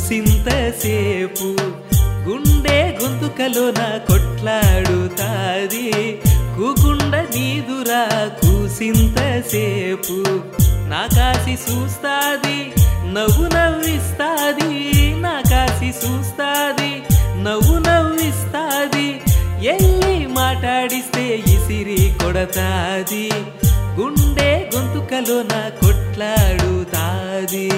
కూసింతసేపు గుండె గొంతుకలోన కొట్లాడుతాది కూకుండ నీదురా కూసింతసేపు నా కాసి చూస్తాది నవ్వు నవ్విస్తాది నా కాసి చూస్తాది నవ్వు నవ్విస్తాది ఎల్లి మాట్లాడిస్తే ఇసిరి కొడతాది గుండె గొంతుకలోన కొట్లాడుతాది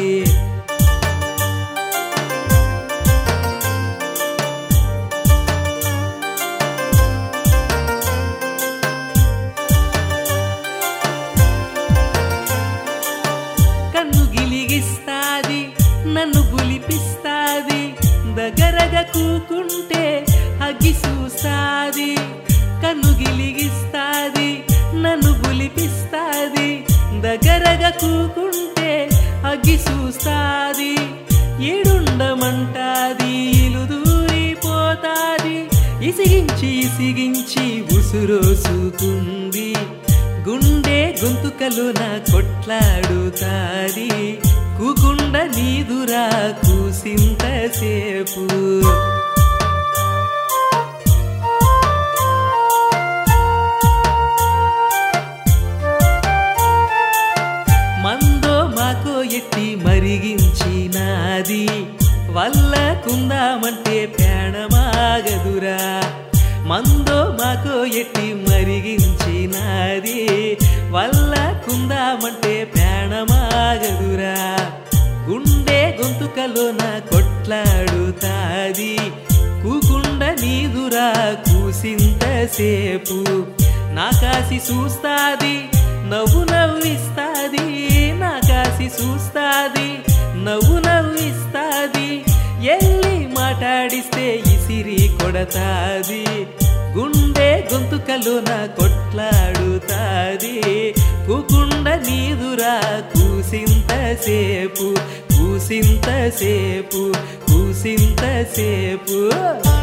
కన్ను గిలిగిస్తాది నన్ను గులిపిస్తాది దగ్గరగా కూకుంటే అగ్గి చూస్తాది కన్ను గిలిగిస్తాది నన్ను గులిపిస్తాది దగ్గరగా కూకుంటే అగ్గి చూస్తాది ఏడుండమంటాది ఇలు దూరిపోతాది ఇసిగించి ఇసిగించి ఉసురోసుకుంది గుండె గొంతుకలోన కొట్లాడుతాది కూకుండ నీదురా కూసింతసేపు మందో మాకో ఎట్టి మరిగించినాది వల్ల కుందామంటే ప్రాణమాగదురా మందో మాకో ఎట్టి మరిగించినాది వల్ల కుందామంటే ప్రాణమాగదురా గుండె గొంతుకలోన కొట్లాడుతాది కూకుండ నీదురా కూసింతసేపు నా కాసి చూస్తాది నవ్వు నవ్విస్తాది నా కాసి చూస్తాది నవ్వు నవ్విస్తాది ఎల్లి మాట్లాడిస్తే ఇసిరి కొడతాది గుండె గొంతుకలోన కొట్లాడుతాది కూకుండ నీదురా కూసింతసేపు కూసింతసేపు కూసింతసేపు